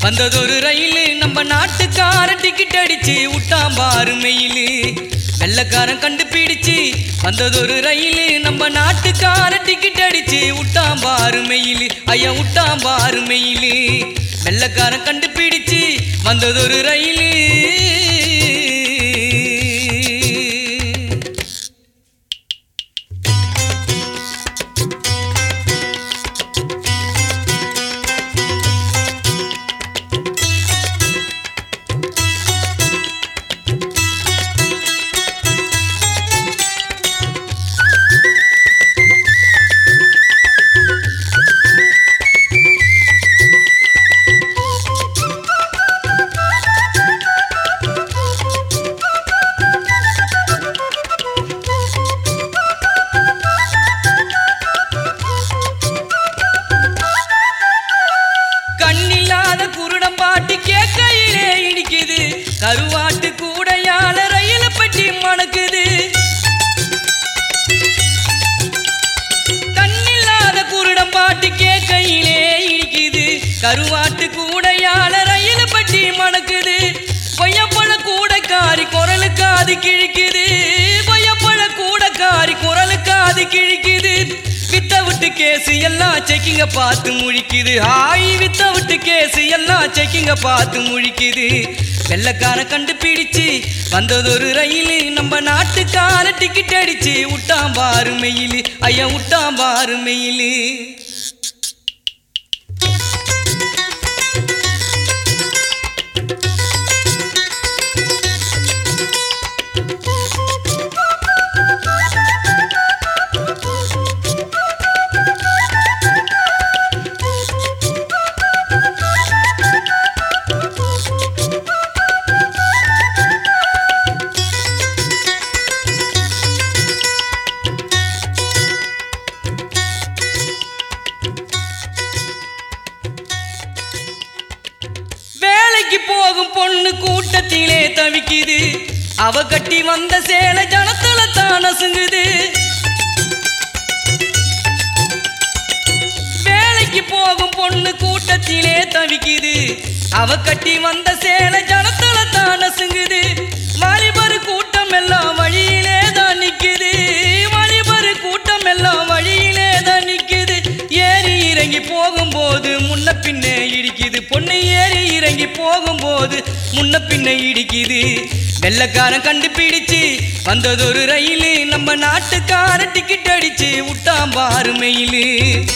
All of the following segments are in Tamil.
வந்ததொரு ரயிலு நம்ம நாட்டுக்கார டிக்கெட் அடிச்சு விட்டான் பாரு மெயிலு வெள்ளக்காரன் கண்டுபிடிச்சு வந்ததொரு ரயிலு நம்ம நாட்டுக்கார டிக்கெட் அடிச்சு விட்டான் பாரு மெயிலு ஐயா விட்டான் பாரு மெயிலு வெள்ளக்காரன் கண்டுபிடிச்சு வந்ததொரு ரயிலு கண்ணில்லாத குருடம் பாட்டு கேட்கையிலே இடிக்குது கருவாட்டு கூடையால ரயில பற்றி மணக்குது கண்ணில்லாத குருடம் பாட்டு கேட்கையிலே இடிக்குது கருவாட்டு கூடையால ரயில பற்றி மணக்குது கொய்யப்பழ கூடைக்காரி குரலுக்கு அது கிழிக்குது கொய்யப்பழ கூடைக்காரி குரலுக்கு அது கிழிக்குது வித்த விட்டு கேஸ் எல்லாம் செக்கிங்க பார்த்து முழிக்குது ஆய் வித்த விட்டு கேஸ் எல்லாம் செக்கிங்க பார்த்து முழிக்குது வெள்ளக்கார கண்டுபிடிச்சு வந்ததொரு ரயிலு நம்ம நாட்டுக்கார டிக்கெட் அடிச்சு விட்டான் பாரு மெயிலு ஐயா விட்டான் பாரு மெயிலு வேலைக்கு போகும் பொண்ணு கூட்டத்திலே தவிக்குது அவ கட்டி வந்த சேலை ஜனத்துல தான் நசுங்குது வேலைக்கு போகும் பொண்ணு கூட்டத்திலே தவிக்குது அவ கட்டி வந்த சேலை ஜனத்துல தான் நசுங்குது வாலிபர் கூட்டம் எல்லாம் வழியிலே தான் நிக்குது வாலிபர் கூட்டம் எல்லாம் வழியிலே தான் நிக்குது ஏறி இறங்கி போகும்போது முன்ன பின்னே இடிக்குது பொண்ணு ஏறி இறங்கி போகும்போது முன்ன பின்ன இடிக்குது வெள்ளக்காரன் கண்டுபிடிச்சு வந்ததொரு ரயிலு நம்ம நாட்டுக்கார டிக்கெட் அடிச்சு விட்டான் பாரு மெயிலு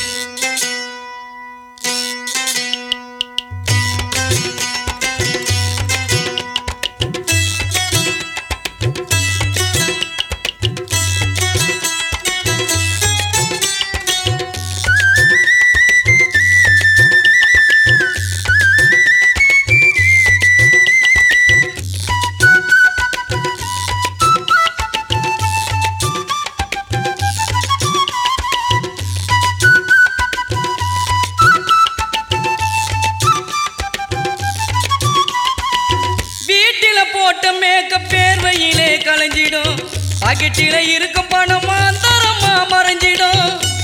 வீட்டில போட்ட மேக்கப் பேர்வையிலே கலைஞ்சிடும் பாக்கெட்டில இருக்கும் பணம் மாந்தரமா மறைஞ்சிடும்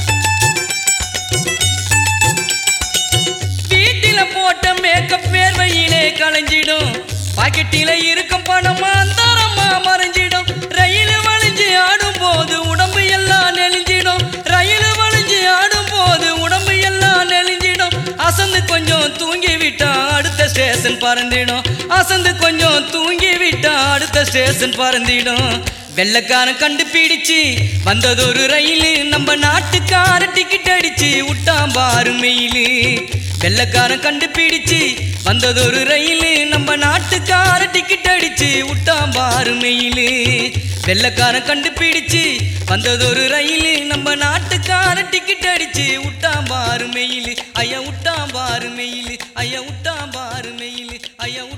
வீட்டில போட்ட மேக்கப் பேர்வையிலே கலைஞ்சிடும் பாக்கெட்டில இருக்கும் பணம் மாந்தரமா மறைஞ்சிடும் ரயில் வளைஞ்சு ஆடும் போது உடம்பு எல்லாம் நெளிஞ்சிடும் ரயில் வளைஞ்சு ஆடும் போது உடம்பு எல்லாம் நெளிஞ்சிடும் அசந்து கொஞ்சம் தூங்கி விட்டா அடுத்த ஸ்டேஷன் பறந்திடும் அசந்து கொஞ்சம் தூங்கி விட்டா அடுத்த ஸ்டேஷன் பறந்திடும் வெள்ளக்காரன் கண்டுபிடிச்சு வந்ததொரு ரயிலு நம்ம நாட்டுக்கார டிக்கெட் அடிச்சு விட்டான் பாரு மெயிலு வெள்ளக்காரன் கண்டுபிடிச்சு வந்ததொரு ரயிலு நம்ம நாட்டுக்கார டிக்கெட் அடிச்சு விட்டான் பாரு மெயிலு வெள்ளக்காரன் கண்டுபிடிச்சு வந்ததொரு ரயிலு நம்ம நாட்டுக்கார டிக்கெட் அடிச்சு விட்டான் பாரு மெயிலு ஐயா விட்டான் பாரு மெயிலு ஐயா விட்டான் பாரு மெயிலு ஐயா